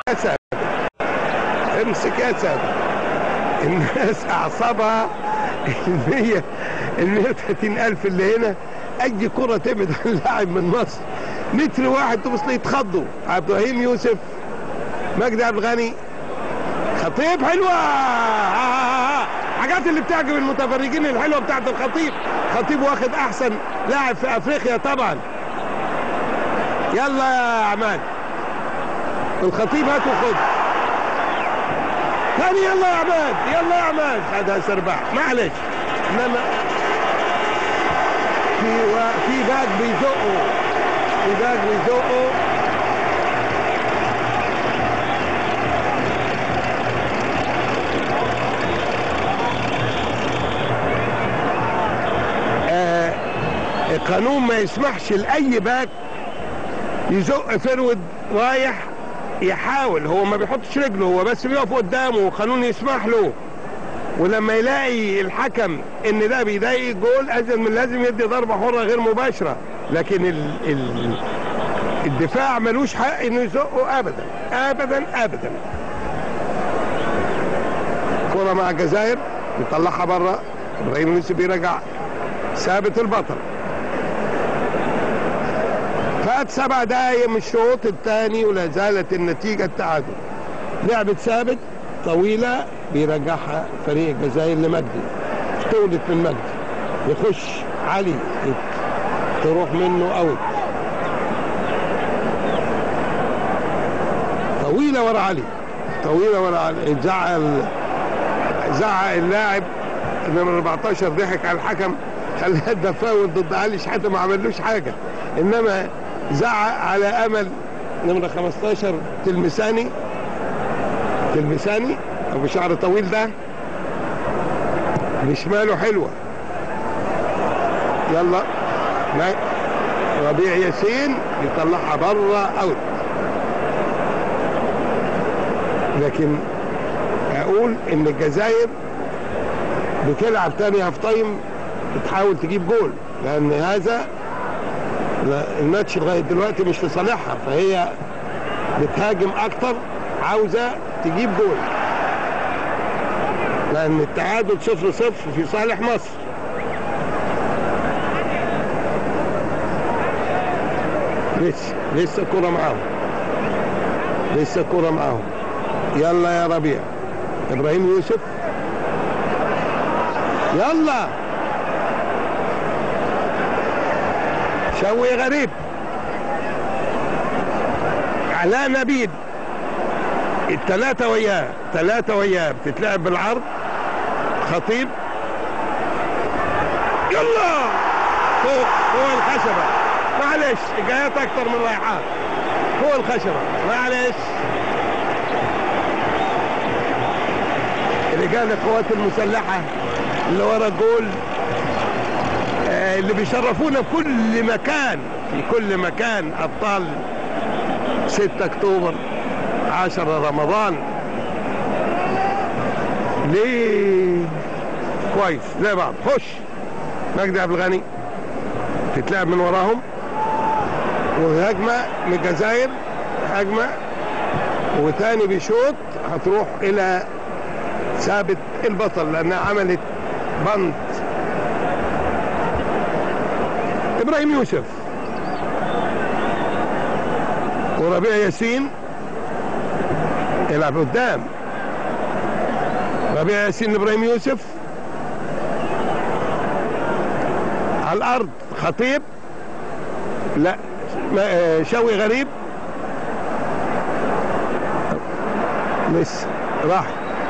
يا سادة امسك يا سادة الناس اعصابها المية المية وثلاثين الف اللي هنا اي كرة تبعد عن لاعب من مصر متر واحد تبص لي يتخضوا عبد الرحيم يوسف مجدي عبد الغني خطيب حلوة آه آه آه. حاجات اللي بتعجب المتفرجين الحلوة بتاعت الخطيب خطيب واخد احسن لاعب في افريقيا طبعا يلا يا عماد الخطيب هات وخد ثاني يلا يا عماد يلا يا عماد خدها سرباح معلش انما في و... في باك بيزقه في باك بيزقه آه القانون ما يسمحش لاي باك يزق فرود رايح يحاول هو ما بيحطش رجله هو بس بيقف قدامه وقانون يسمح له ولما يلاقي الحكم ان ده بيضايق الجول اذن من لازم يدي ضربه حره غير مباشره لكن ال ال الدفاع ملوش حق انه يزقه ابدا ابدا ابدا كرة مع الجزائر يطلعها بره ابراهيم يوسف بيرجع ثابت البطل فات سبع دقايق من الشوط الثاني ولا زالت النتيجة التعادل لعبة ثابت طويلة بيرجعها فريق الجزائر لمجدي طولت من مجدي يخش علي تروح منه اوت طويلة ورا علي طويلة ورا علي زعل زعق اللاعب نمرة 14 ضحك على الحكم خلاه ده فاول ضد علي شحاته ما عملوش حاجة انما زعق على امل نمرة 15 تلمساني تلمساني ابو شعر طويل ده بشماله حلوة يلا لا ربيع ياسين يطلعها بره اوت لكن اقول ان الجزائر بتلعب تاني هاف تايم بتحاول تجيب جول لان هذا الماتش لغايه دلوقتي مش في صالحها فهي بتهاجم اكتر عاوزه تجيب جول لان التعادل صفر صفر في صالح مصر لسه لسه الكرة معاهم لسه الكرة معاهم يلا يا ربيع ابراهيم يوسف يلا شوي غريب علاء نبيل الثلاثة وياه ثلاثة وياه بتتلعب بالعرض خطيب يلا فوق فوق الخشبة معلش جايات أكتر من رايحات فوق الخشبة معلش رجال القوات المسلحة اللي ورا الجول آه اللي بيشرفونا في كل مكان في كل مكان أبطال 6 أكتوبر 10 رمضان ليه كويس زي بعض خش مجدي عبد الغني تتلعب من وراهم وهجمة من الجزائر هجمة وتاني بيشوط هتروح إلى ثابت البطل لأنها عملت بند إبراهيم يوسف وربيع ياسين يلعب قدام ربيع ياسين ابراهيم يوسف على الارض خطيب لا شوي غريب لسه راح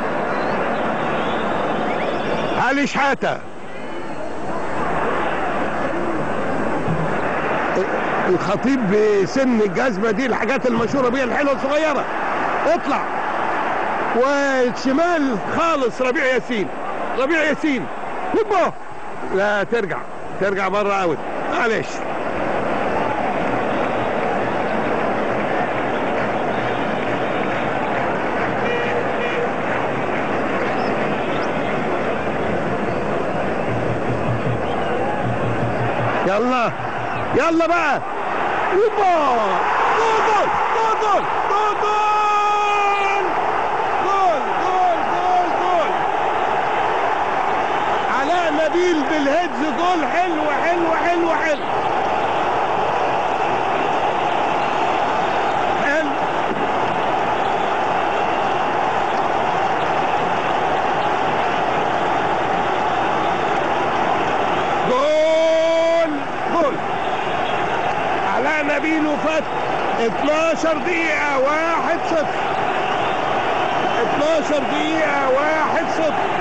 علي شحاته الخطيب بسن الجزمه دي الحاجات المشهوره بيها الحلوه الصغيره اطلع والشمال خالص ربيع ياسين ربيع ياسين هوبا لا ترجع ترجع بره اوت معلش يلا يلا بقى هوبا جول جول جول جول جول حجز جول حلو حلو حلو حلو حلو جول جول علاء نبيل وفت 12 دقيقة واحد صفر 12 دقيقة واحد صفر